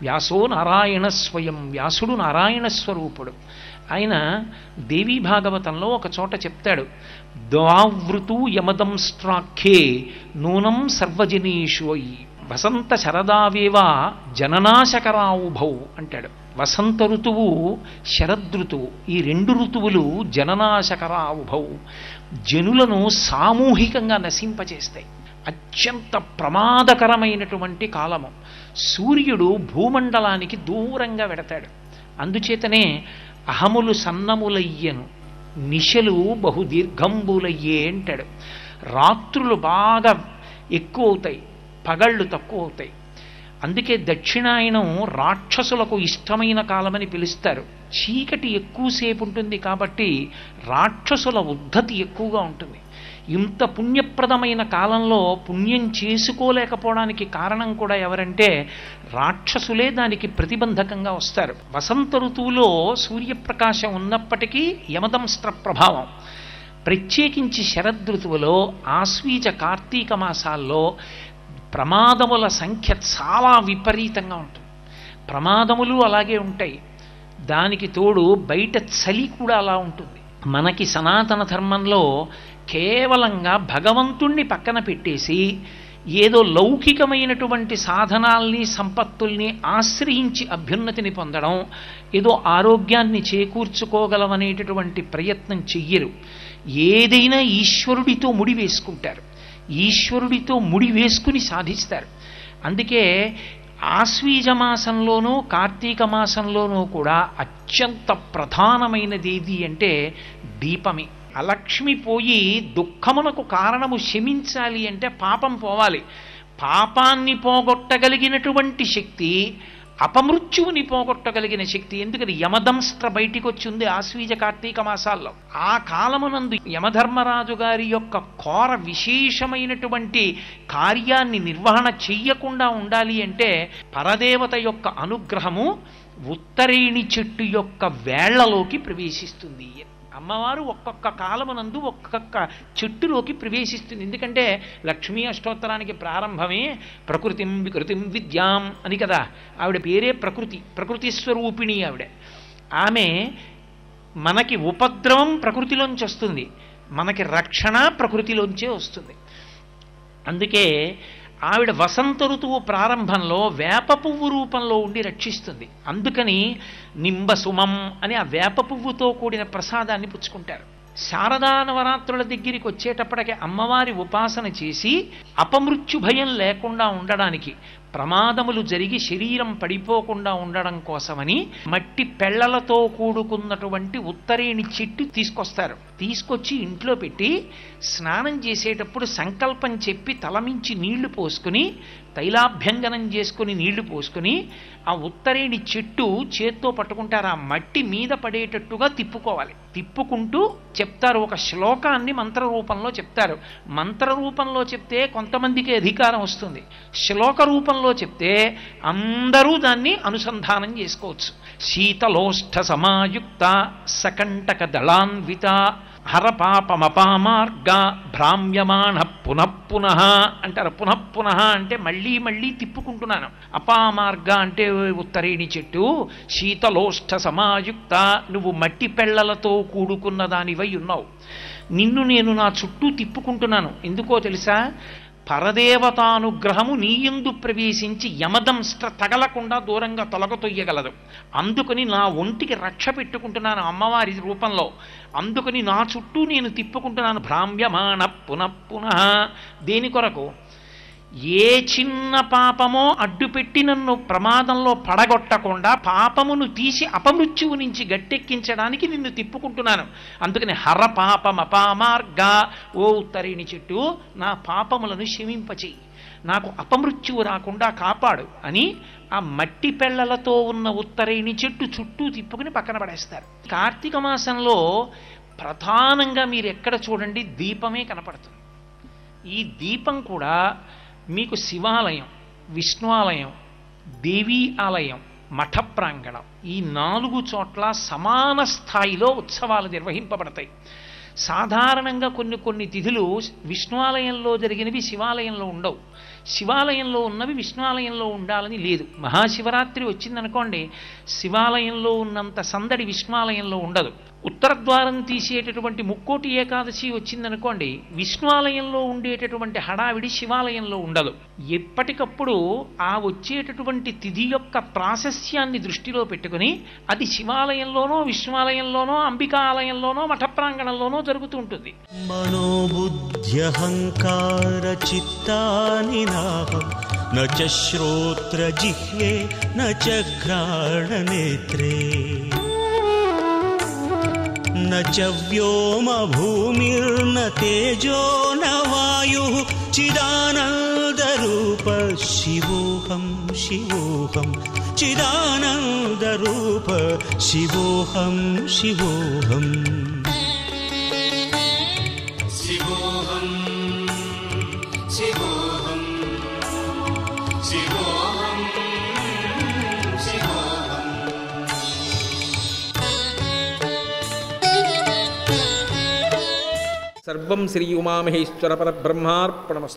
వ్యాసో నారాయణ స్వయం వ్యాసుడు నారాయణ స్వరూపుడు ఆయన దేవీ భాగవతంలో ఒక చోట చెప్తాడు ద్వావృతు యమదంస్ట్రాఖ్యే నూనం సర్వజనీషోయి వసంత శరదావేవా జననాశకరావుభౌ అంటాడు వసంత ఋతువు శరదృతువు ఈ రెండు ఋతువులు జననాశకరావుభౌ జనులను సామూహికంగా నశింపచేస్తాయి అత్యంత ప్రమాదకరమైనటువంటి కాలము సూర్యుడు భూమండలానికి దూరంగా వెడతాడు అందుచేతనే అహములు సన్నములయ్యను నిశలు బహుదీర్ఘంబులయ్యే అంటాడు రాత్రులు బాగా ఎక్కువ అవుతాయి పగళ్ళు తక్కువ అవుతాయి అందుకే దక్షిణాయనం రాక్షసులకు ఇష్టమైన కాలమని పిలుస్తారు చీకటి ఎక్కువసేపు ఉంటుంది కాబట్టి రాక్షసుల ఉద్ధతి ఎక్కువగా ఉంటుంది ఇంత పుణ్యప్రదమైన కాలంలో పుణ్యం చేసుకోలేకపోవడానికి కారణం కూడా ఎవరంటే రాక్షసులే దానికి ప్రతిబంధకంగా వస్తారు వసంత ఋతువులో సూర్యప్రకాశం ఉన్నప్పటికీ యమదంస్త్ర ప్రభావం ప్రత్యేకించి శరదృతువులో ఆశ్వీజ కార్తీక మాసాల్లో ప్రమాదముల సంఖ్య చాలా విపరీతంగా ఉంటుంది ప్రమాదములు అలాగే ఉంటాయి దానికి తోడు బయట చలి కూడా అలా ఉంటుంది మనకి సనాతన ధర్మంలో కేవలంగా భగవంతుణ్ణి పక్కన పెట్టేసి ఏదో లౌకికమైనటువంటి సాధనాల్ని సంపత్తుల్ని ఆశ్రయించి అభ్యున్నతిని పొందడం ఏదో ఆరోగ్యాన్ని చేకూర్చుకోగలమనేటటువంటి ప్రయత్నం చెయ్యరు ఏదైనా ఈశ్వరుడితో ముడి వేసుకుంటారు ఈశ్వరుడితో ముడి వేసుకుని సాధిస్తారు అందుకే ఆశ్వీజ మాసంలోనూ కార్తీక మాసంలోనూ కూడా అత్యంత ప్రధానమైనది ఏది అంటే దీపమే అలక్ష్మి పోయి దుఃఖమునకు కారణము శమించాలి అంటే పాపం పోవాలి పాపాన్ని పోగొట్టగలిగినటువంటి శక్తి అపమృత్యువుని పోగొట్టగలిగిన శక్తి ఎందుకని యమదంస్త్ర బయటికి వచ్చింది ఆశ్వీజ కార్తీక మాసాల్లో ఆ కాలమునందు యమధర్మరాజు గారి యొక్క ఘోర విశేషమైనటువంటి కార్యాన్ని నిర్వహణ చెయ్యకుండా ఉండాలి అంటే పరదేవత యొక్క అనుగ్రహము ఉత్తరేణి చెట్టు యొక్క వేళ్లలోకి ప్రవేశిస్తుంది అమ్మవారు ఒక్కొక్క కాలమునందు ఒక్కొక్క చెట్టులోకి ప్రవేశిస్తుంది ఎందుకంటే లక్ష్మీ అష్టోత్తరానికి ప్రారంభమే ప్రకృతిం వికృతిం విద్యాం అని కదా ఆవిడ పేరే ప్రకృతి ప్రకృతి స్వరూపిణి ఆవిడ ఆమె మనకి ఉపద్రవం ప్రకృతిలోంచి వస్తుంది మనకి రక్షణ ప్రకృతిలోంచే వస్తుంది అందుకే ఆవిడ వసంత ఋతువు ప్రారంభంలో వేప పువ్వు రూపంలో ఉండి రక్షిస్తుంది అందుకని నింబసుమం అని ఆ వేప పువ్వుతో కూడిన ప్రసాదాన్ని పుచ్చుకుంటారు శారదా నవరాత్రుల దగ్గరికి వచ్చేటప్పటికి అమ్మవారి ఉపాసన చేసి అపమృత్యు భయం లేకుండా ఉండడానికి ప్రమాదములు జరిగి శరీరం పడిపోకుండా ఉండడం కోసమని మట్టి పెళ్లలతో కూడుకున్నటువంటి ఉత్తరేణి చెట్టు తీసుకొస్తారు తీసుకొచ్చి ఇంట్లో పెట్టి స్నానం చేసేటప్పుడు సంకల్పం చెప్పి తలమించి నీళ్లు పోసుకుని తైలాభ్యంగనం చేసుకుని నీళ్లు పోసుకుని ఆ ఉత్తరేణి చెట్టు చేత్తో పట్టుకుంటారు ఆ మట్టి మీద పడేటట్టుగా తిప్పుకోవాలి తిప్పుకుంటూ చెప్తారు ఒక శ్లోకాన్ని మంత్ర రూపంలో చెప్తారు మంత్ర రూపంలో చెప్తే కొంతమందికి అధికారం వస్తుంది శ్లోక రూపంలో చెప్తే అందరూ దాన్ని అనుసంధానం చేసుకోవచ్చు శీతలోష్ఠ సమాయుక్త సకంటక దళాన్విత హరపాపమపామార్గ భ్రామ్యమాణ పునఃపునః అంటారు పునఃపునః అంటే మళ్ళీ మళ్ళీ తిప్పుకుంటున్నాను అపామార్గ అంటే ఉత్తరేణి చెట్టు శీతలోష్ఠ సమాయుక్త నువ్వు మట్టి పెళ్లలతో కూడుకున్న దానివై ఉన్నావు నిన్ను నేను నా చుట్టూ తిప్పుకుంటున్నాను ఎందుకో తెలుసా పరదేవతానుగ్రహము నీయందు ప్రవేశించి యమదంస్ట్ర తగలకుండా దూరంగా తొలగతొయ్యగలదు అందుకని నా ఒంటికి రక్ష పెట్టుకుంటున్నాను అమ్మవారి రూపంలో అందుకని నా చుట్టూ నేను తిప్పుకుంటున్నాను భ్రామ్యమాణ పునఃపునః దేని కొరకు ఏ చిన్న పాపమో అడ్డుపెట్టి నన్ను ప్రమాదంలో పడగొట్టకుండా పాపమును తీసి అపమృత్యువు నుంచి గట్టెక్కించడానికి నిన్ను తిప్పుకుంటున్నాను అందుకని హర పాపం అపామార్గ ఓ ఉత్తరేణి చెట్టు నా పాపములను శమింపచేయి నాకు అపమృత్యువు రాకుండా కాపాడు అని ఆ మట్టి పెళ్లలతో ఉన్న ఉత్తరేణి చెట్టు చుట్టూ తిప్పుకుని పక్కన పడేస్తారు కార్తీక మాసంలో ప్రధానంగా మీరు ఎక్కడ చూడండి దీపమే కనపడుతుంది ఈ దీపం కూడా మీకు శివాలయం విష్ణువాలయం దేవీ ఆలయం మఠ ప్రాంగణం ఈ నాలుగు చోట్ల సమాన స్థాయిలో ఉత్సవాలు నిర్వహింపబడతాయి సాధారణంగా కొన్ని కొన్ని తిథులు విష్ణువాలయంలో జరిగినవి శివాలయంలో ఉండవు శివాలయంలో ఉన్నవి విష్ణువాలయంలో ఉండాలని లేదు మహాశివరాత్రి వచ్చిందనుకోండి శివాలయంలో ఉన్నంత సందడి విష్ణువాలయంలో ఉండదు ఉత్తర ద్వారం తీసేటటువంటి ముక్కోటి ఏకాదశి వచ్చిందనుకోండి విష్ణువాలయంలో ఉండేటటువంటి హడావిడి శివాలయంలో ఉండదు ఎప్పటికప్పుడు ఆ వచ్చేటటువంటి తిథి యొక్క ప్రాశస్యాన్ని దృష్టిలో పెట్టుకుని అది శివాలయంలోనో విష్ణువాలయంలోనో అంబికా ఆలయంలోనో మఠ ప్రాంగణంలోనో జరుగుతూ ఉంటుంది मनोबुद्ध्यहङ्कारचित्तानि नाहं न च श्रोत्रजिह्वे न च घ्राणनेत्रे न च व्योमभूमिर्न तेजो न वायुः चिदानन्दरूप शिवोऽहं शिवोऽहं चिदानन्दरूप शिवोऽहं शिवोऽहम् సర్వం శ్రీ ఉమామహేశ్వర పరబ్రహ్మార్పణమస్తు